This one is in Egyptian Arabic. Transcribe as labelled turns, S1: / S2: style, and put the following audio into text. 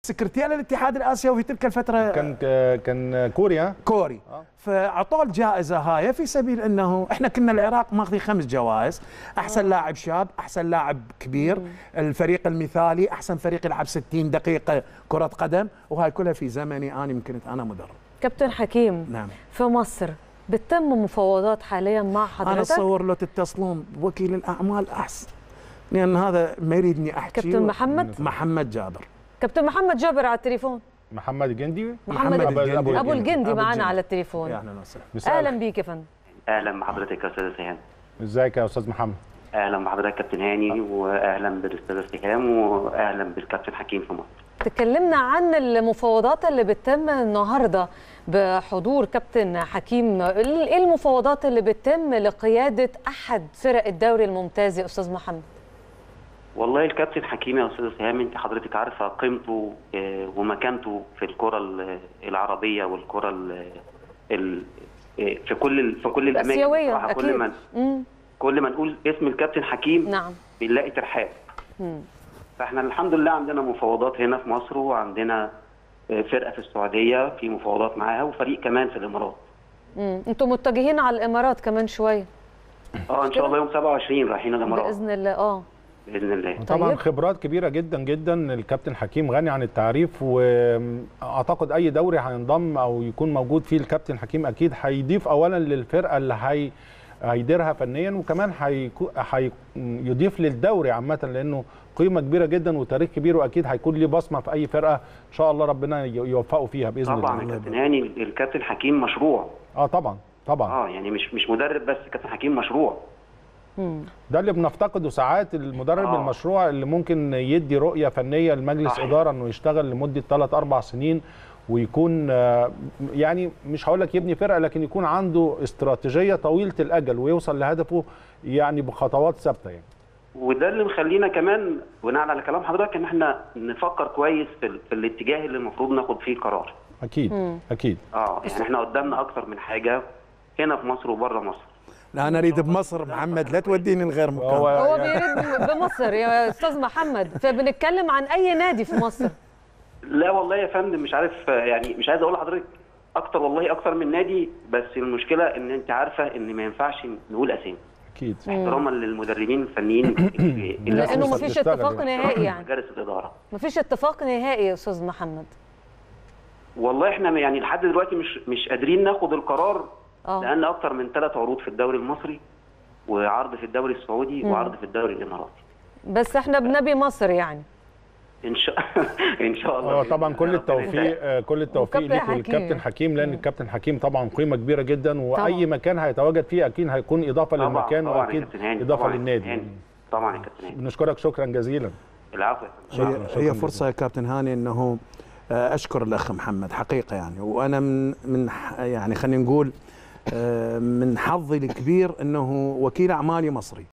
S1: سكرتير الاتحاد الاسيوي في تلك الفتره
S2: كان كان كوريا
S1: كوري فاعطوه الجائزه هاي في سبيل انه احنا كنا العراق ماخذين خمس جوائز احسن لاعب شاب احسن لاعب كبير الفريق المثالي احسن فريق يلعب 60 دقيقه كره قدم وهاي كلها في زمني انا يمكن انا مدرب
S3: كابتن حكيم
S1: نعم
S3: في مصر بتتم مفاوضات حاليا مع حضرتك
S1: انا اتصور لو تتصلون بوكيل الاعمال احسن لان هذا ما يريدني احكي
S3: كابتن محمد
S1: محمد جابر
S3: كابتن محمد جابر على التليفون
S2: محمد الجندي
S3: محمد
S1: محمد
S3: الجندي.
S1: الجندي.
S3: ابو الجندي
S1: أبو
S3: معنا
S1: الجندي.
S3: على التليفون
S1: يا اهلا وسهلا
S2: مساء
S3: اهلا بيك يا فندم
S4: اهلا بحضرتك يا استاذ سهام
S2: ازيك يا استاذ محمد
S4: اهلا بحضرتك كابتن هاني واهلا بالاستاذ سهام واهلا بالكابتن حكيم في مصر
S3: تكلمنا عن المفاوضات اللي بتتم النهارده بحضور كابتن حكيم ايه المفاوضات اللي بتتم لقياده احد فرق الدوري الممتاز يا استاذ محمد
S4: والله الكابتن حكيم يا استاذ سهام انت حضرتك عارفه قيمته آه، ومكانته في الكره ال- العربيه والكره ال- ال- آه، في كل ال- في كل الاماكن
S3: الاسيويه
S4: بصراحة
S3: اكيد
S4: كل ما
S3: مم.
S4: كل ما نقول اسم الكابتن حكيم
S3: نعم
S4: بنلاقي ترحاب
S3: مم.
S4: فاحنا الحمد لله عندنا مفاوضات هنا في مصر وعندنا آه، فرقه في السعوديه في مفاوضات معاها وفريق كمان في الامارات
S3: مم. انتوا متجهين على الامارات كمان شويه
S4: اه ان شاء الله يوم 27 رايحين الامارات
S3: باذن الله اه
S4: باذن الله
S2: طبعا
S3: طيب.
S2: خبرات كبيره جدا جدا الكابتن حكيم غني عن التعريف واعتقد اي دوري هينضم او يكون موجود فيه الكابتن حكيم اكيد هيضيف اولا للفرقه اللي هي هيديرها فنيا وكمان هيكو- هيضيف للدوري عامه لانه قيمه كبيره جدا وتاريخ كبير واكيد هيكون ليه بصمه في اي فرقه ان شاء الله ربنا ي- يوفقه فيها باذن
S4: طبعا يا
S2: الله
S4: كابتن هاني الكابتن حكيم مشروع
S2: اه طبعا طبعا
S4: اه يعني مش مش مدرب بس كابتن حكيم مشروع
S3: مم.
S2: ده اللي بنفتقده ساعات المدرب
S4: آه.
S2: المشروع اللي ممكن يدي رؤيه فنيه لمجلس
S4: صحيح.
S2: اداره انه يشتغل لمده 3 4 سنين ويكون آه، يعني مش هقول لك يبني فرقه لكن يكون عنده استراتيجيه طويله الاجل ويوصل لهدفه يعني بخطوات ثابته يعني
S4: وده اللي مخلينا كمان بناء على كلام حضرتك ان احنا نفكر كويس في, ال- في الاتجاه اللي المفروض ناخد فيه قرار
S2: اكيد
S3: مم.
S2: اكيد
S4: اه يعني احنا قدامنا اكتر من حاجه هنا في مصر وبره مصر
S1: لا انا اريد بمصر محمد لا توديني لغير مكان
S2: هو
S3: هو
S2: يعني
S3: بيريد بمصر يا استاذ محمد فبنتكلم عن اي نادي في مصر
S4: لا والله يا فندم مش عارف آه، يعني مش عايز اقول لحضرتك اكتر والله اكتر من نادي بس المشكله ان انت عارفه ان ما ينفعش نقول اسامي
S2: اكيد
S4: احتراما للمدربين الفنيين اللي اللي
S3: لانه
S2: فرصة
S3: مفيش
S2: تشتغل
S3: اتفاق
S2: يعني.
S3: نهائي يعني
S4: مجالس الاداره
S3: مفيش اتفاق نهائي يا استاذ محمد
S4: والله احنا يعني لحد دلوقتي مش مش قادرين ناخد القرار
S3: اه
S4: لان اكتر من ثلاث عروض في الدوري المصري وعرض في الدوري السعودي
S3: مم.
S4: وعرض في الدوري الاماراتي
S3: بس احنا بنبي مصر يعني
S4: ان شاء ان شاء الله
S2: هو
S4: بإذن
S2: طبعا
S4: الله
S2: كل
S4: ربنا
S2: التوفيق
S4: يسهل.
S2: آه، كل التوفيق
S3: وكابتن
S2: ليك
S3: حكيم.
S2: والكابتن حكيم لان
S3: مم.
S2: الكابتن حكيم طبعا قيمه كبيره جدا
S3: طبعاً.
S2: واي مكان هيتواجد فيه اكيد هيكون اضافه
S4: طبعا
S2: للمكان
S4: طبعا يا
S2: واكيد
S4: كابتن هاني
S2: اضافه
S4: طبعاً يا
S2: للنادي
S4: كابتن هاني. طبعا يا كابتن هاني
S2: بنشكرك شكرا جزيلا
S4: العفو يا فندم.
S1: هي,
S2: شكراً، شكراً
S1: هي فرصه يا كابتن هاني انه آه، اشكر الاخ محمد حقيقه يعني وانا من من ح- يعني خلينا نقول آه، من حظي الكبير انه وكيل اعمالي مصري